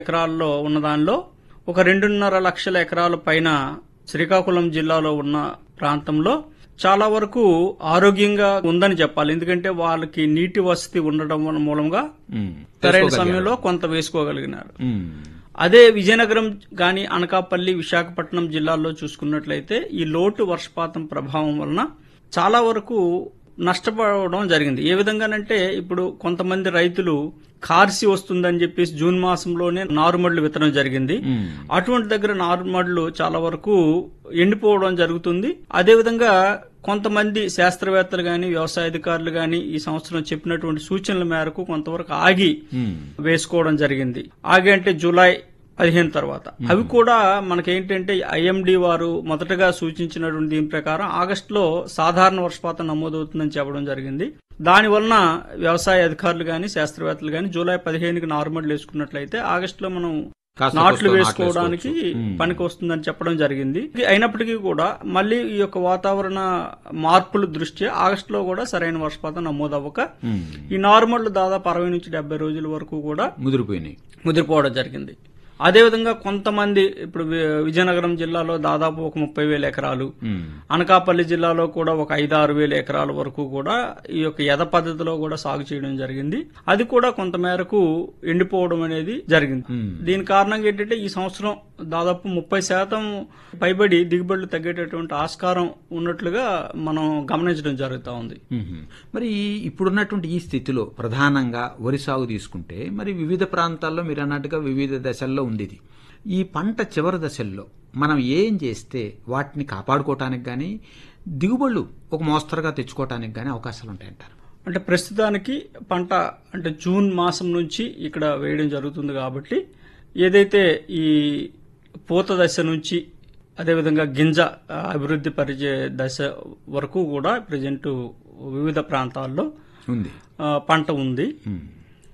ఎకరాల్లో ఉన్న దానిలో ఒక రెండున్నర లక్షల ఎకరాల పైన శ్రీకాకుళం జిల్లాలో ఉన్న ప్రాంతంలో చాలా వరకు ఆరోగ్యంగా ఉందని చెప్పాలి ఎందుకంటే వాళ్ళకి నీటి వసతి ఉండడం వల్ల మూలంగా ఉమ్. సరైన తెలుసుకోగలిగారు. సమయంలో కొంత వేసుకోగలిగినారు ఉమ్. అదే విజయనగరం గాని అనకాపల్లి విశాఖపట్నం జిల్లాల్లో చూసుకున్నట్లయితే ఈ లోటు వర్షపాతం ప్రభావం వలన చాలా వరకు నష్టపోవడం జరిగింది ఏ విధంగానంటే ఇప్పుడు కొంతమంది రైతులు కార్సి వస్తుందని చెప్పేసి జూన్ మాసంలోనే నారుమడులు విత్తనం జరిగింది ఉమ్. అటువంటి దగ్గర నారుమడులు చాలా వరకు ఎండిపోవడం జరుగుతుంది అదేవిధంగా కొంతమంది శాస్త్రవేత్తలు గాని వ్యవసాయ అధికారులు గాని ఈ సంవత్సరం చెప్పినటువంటి సూచనల మేరకు కొంతవరకు ఆగి ఉమ్. వేసుకోవడం జరిగింది ఆగి అంటే జూలై పదిహేను తర్వాత అవి కూడా మనకేంటంటే ఐఎండి వారు మొదటగా సూచించినటువంటి దీని ప్రకారం ఆగస్టులో సాధారణ వర్షపాతం నమోదవుతుందని చెప్పడం జరిగింది దాని వలన వ్యవసాయ అధికారులు గాని శాస్త్రవేత్తలు గాని జూలై పదిహేనుకి నార్మల్ వేసుకున్నట్లయితే ఆగస్టులో మనం కాస్త నాట్లు కోస్తా వేసుకోవడానికి నాట్లు వేసుకోవచ్చు. పనికి వస్తుందని చెప్పడం జరిగింది అయినప్పటికీ కూడా మళ్ళీ ఈ యొక్క వాతావరణ మార్పుల దృష్ట్యా ఆగస్టులో కూడా సరైన వర్షపాతం నమోదవ్వక ఉమ్. ఈ నార్మల్ దాదాపు అరవై నుంచి డెబ్బై రోజుల వరకు కూడా ముదిరిపోయినాయి ముదిరిపోవడం జరిగింది అదేవిధంగా కొంతమంది ఇప్పుడు వి- విజయనగరం జిల్లాలో దాదాపు ఒక ముప్పై వేల ఎకరాలు ఉమ్. అనకాపల్లి జిల్లాలో కూడా ఒక ఐదు ఆరు వేల ఎకరాల వరకు కూడా ఈ యొక్క యథ పద్ధతిలో కూడా సాగు చేయడం జరిగింది అది కూడా కొంత మేరకు ఎండిపోవడం అనేది జరిగింది ఉమ్. దీని కారణంగా ఏంటంటే ఈ సంవత్సరం దాదాపు ముప్పై శాతం పైబడి దిగుబడులు తగ్గేటటువంటి ఆస్కారం ఉన్నట్లుగా మనం గమనించడం జరుగుతూ ఉంది మ్మ్. మరి ఈ- ఇప్పుడున్నటువంటి ఈ స్థితిలో ప్రధానంగా వరి సాగు తీసుకుంటే మరి వివిధ ప్రాంతాల్లో మీరు అన్నట్టుగా వివిధ దశల్లో ఉంది ఇది ఈ పంట చివరి దశల్లో మనం ఏం చేస్తే వాటిని కాపాడుకోవటానికి కానీ దిగుబడులు ఒక మోస్తరుగా తెచ్చుకోవటానికి కానీ అవకాశాలు ఉంటాయంటారు అంటే ప్రస్తుతానికి పంట అంటే జూన్ మాసం నుంచి ఇక్కడ వేయడం జరుగుతుంది కాబట్టి ఏదైతే ఈ పూత దశ నుంచి అదేవిధంగా గింజ ఆ, అభివృద్ధి పరిచే దశ వరకు కూడా ప్రజెంట్ వివిధ ప్రాంతాల్లో ఉంది ఆ, పంట ఉంది మ్మ్.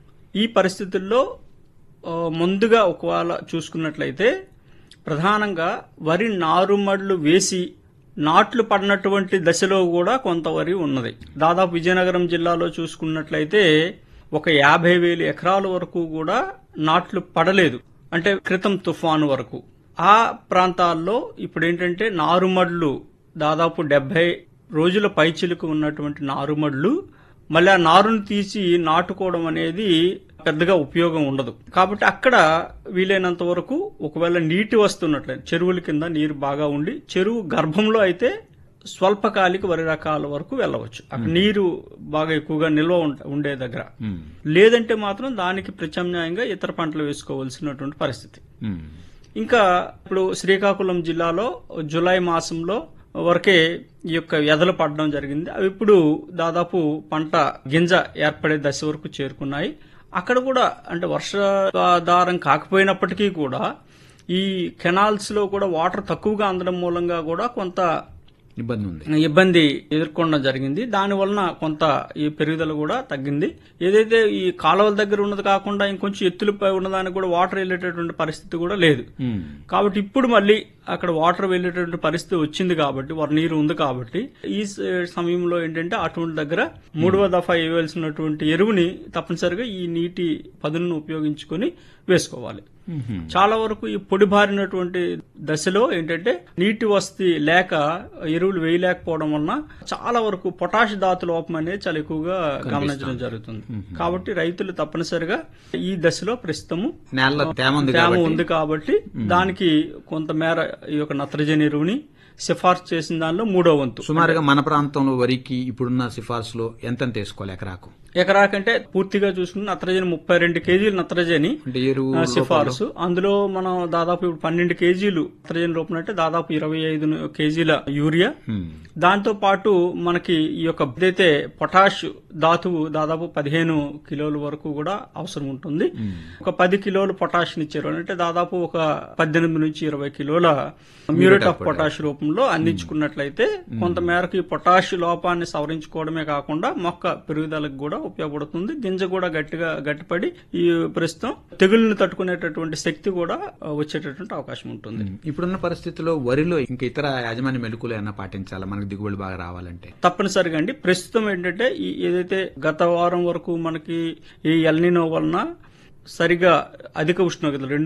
ఈ పరిస్థితుల్లో ఆ, ముందుగా ఒకవేళ చూసుకున్నట్లయితే ప్రధానంగా వరి నారుమడులు వేసి నాట్లు పడినటువంటి దశలో కూడా కొంత వరి ఉన్నది దాదాపు విజయనగరం జిల్లాలో చూసుకున్నట్లయితే ఒక యాభై వేలు ఎకరాల వరకు కూడా నాట్లు పడలేదు అంటే క్రితం తుఫాను వరకు ఆ ప్రాంతాల్లో ఇప్పుడు ఏంటంటే నారుమడులు దాదాపు డెబ్బై రోజుల పైచిలుకు ఉన్నటువంటి నారుమడులు మళ్ళీ ఆ నారును తీసి నాటుకోవడం అనేది పెద్దగా ఉపయోగం ఉండదు కాబట్టి అక్కడ వీలైనంత వరకు ఒకవేళ నీటి వస్తున్నట్లయితే చెరువుల కింద నీరు బాగా ఉండి చెరువు గర్భంలో అయితే స్వల్పకాలిక వరి రకాల వరకు వెళ్ళవచ్చు అక్కడ నీరు బాగా ఎక్కువగా నిల్వ ఉంట- ఉండే దగ్గర మ్మ్. లేదంటే మాత్రం దానికి ప్రత్యామ్నాయంగా ఇతర పంటలు వేసుకోవాల్సినటువంటి పరిస్థితి మ్మ్. ఇంకా ఇప్పుడు శ్రీకాకుళం జిల్లాలో జూలై మాసంలో వరకే ఈ యొక్క ఎదలు పడడం జరిగింది అవి ఇప్పుడు దాదాపు పంట గింజ ఏర్పడే దశ వరకు చేరుకున్నాయి అక్కడ కూడా అంటే వర్షాధారం కాకపోయినప్పటికీ కూడా ఈ కెనాల్స్ లో కూడా వాటర్ తక్కువగా అందడం మూలంగా కూడా కొంత ఇబ్బంది ఉంది ఇబ్బంది ఎదుర్కొనడం జరిగింది దాని వలన కొంత ఈ పెరుగుదల కూడా తగ్గింది ఏదైతే ఈ కాలువల దగ్గర ఉన్నది కాకుండా ఇంకొంచెం ఎత్తులపై ఉన్నదానికి కూడా వాటర్ వెళ్ళేటటువంటి పరిస్థితి కూడా లేదు మ్మ్. కాబట్టి ఇప్పుడు మళ్ళీ అక్కడ వాటర్ వెళ్ళేటటువంటి పరిస్థితి వచ్చింది కాబట్టి వారి నీరు ఉంది కాబట్టి ఈ స- సమయంలో ఏంటంటే అటువంటి దగ్గర మూడవ దఫా వేయవలసినటువంటి ఎరువుని తప్పనిసరిగా ఈ నీటి పదులను ఉపయోగించుకొని వేసుకోవాలి మ్మ్. చాలా వరకు ఈ పొడిబారినటువంటి దశలో ఏంటంటే నీటి వసతి లేక ఎరువులు వేయలేకపోవడం వలన చాలా వరకు పొటాష్ ధాతు లోపం అనేది చాలా ఎక్కువగా గమనించడం జరుగుతుంది కాబట్టి రైతులు తప్పనిసరిగా ఈ దశలో ప్రస్తుతము నేలలో తేమ ఉంది తేమ కాబట్టి ఉంది కాబట్టి దానికి కొంతమేర ఈ యొక్క నత్రజని ఎరువుని సిఫార్సు చేసిన దానిలో మూడో వంతు సుమారుగా మన ప్రాంతంలో వరికి ఇప్పుడున్న సిఫార్సులో ఎంతెంత వేసుకోవాలి ఎకరాకు ఎకరాకంటే పూర్తిగా చూసుకున్న నత్రజని ముప్పై రెండు కేజీలు నత్రజని అంటే ఎరువు ఆ, సిఫారసు అందులో మనం దాదాపు ఇప్పుడు పన్నెండు కేజీలు నత్రజని రూపం అంటే దాదాపు ఇరవై ఐదు కేజీల యూరియా మ్మ్. దాంతో పాటు మనకి ఈ యొక్క ఏదైతే పొటాష్ ధాతువు దాదాపు పదిహేను కిలోల వరకు కూడా అవసరం ఉంటుంది ఒక పది కిలోలు పొటాష్ ఇచ్చారు అంటే దాదాపు ఒక పద్దెనిమిది నుంచి ఇరవై కిలోల మ్యూరేట్ ఆఫ్ పొటాష్ రూపంలో అందించుకున్నట్లయితే కొంత మేరకు ఈ పొటాష్ లోపాన్ని సవరించుకోవడమే కాకుండా మొక్క పెరుగుదలకు కూడా ఉపయోగపడుతుంది గింజ కూడా గట్టిగా గట్టిపడి ఈ ప్రస్తుతం తెగుళ్ళని తట్టుకునేటటువంటి శక్తి కూడా ఆ, వచ్చేటటువంటి అవకాశం ఉంటుంది ఇప్పుడున్న పరిస్థితుల్లో వరిలో ఇంకా ఇతర యాజమాన్య మెలకులు ఏమన్నా పాటించాలా మనకు దిగుబడి బాగా రావాలంటే తప్పనిసరిగా అండి ప్రస్తుతం ఏంటంటే ఈ ఏదైతే గత వారం వరకు మనకి ఈ ఎల్నినో వలన సరిగా అధిక ఉష్ణోగ్రత